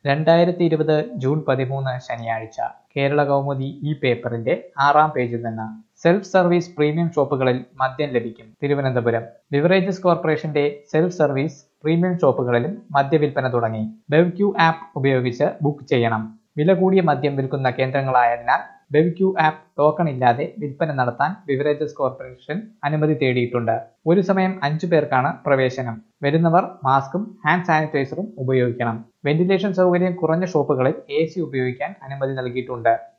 രണ്ടായിരത്തി ഇരുപത് ജൂൺ പതിമൂന്ന് ശനിയാഴ്ച കേരള കൗമുദി ഈ പേപ്പറിന്റെ ആറാം പേജിൽ നിന്ന് സെൽഫ് സർവീസ് പ്രീമിയം ഷോപ്പുകളിൽ മദ്യം ലഭിക്കും തിരുവനന്തപുരം ബിവറേജസ് കോർപ്പറേഷന്റെ സെൽഫ് സർവീസ് പ്രീമിയം ഷോപ്പുകളിലും മദ്യവിൽപ്പന തുടങ്ങി ബെവ്ക്യൂ ആപ്പ് ഉപയോഗിച്ച് ബുക്ക് ചെയ്യണം വില കൂടിയ മദ്യം വിൽക്കുന്ന കേന്ദ്രങ്ങളായതിനാൽ ബെവ്ക്യൂ ആപ്പ് ടോക്കൺ ഇല്ലാതെ വിൽപ്പന നടത്താൻ ബിവറേജസ് കോർപ്പറേഷൻ അനുമതി തേടിയിട്ടുണ്ട് ഒരു സമയം അഞ്ചു പേർക്കാണ് പ്രവേശനം വരുന്നവർ മാസ്കും ഹാൻഡ് സാനിറ്റൈസറും ഉപയോഗിക്കണം വെന്റിലേഷൻ സൗകര്യം കുറഞ്ഞ ഷോപ്പുകളിൽ എ സി ഉപയോഗിക്കാൻ അനുമതി നൽകിയിട്ടുണ്ട്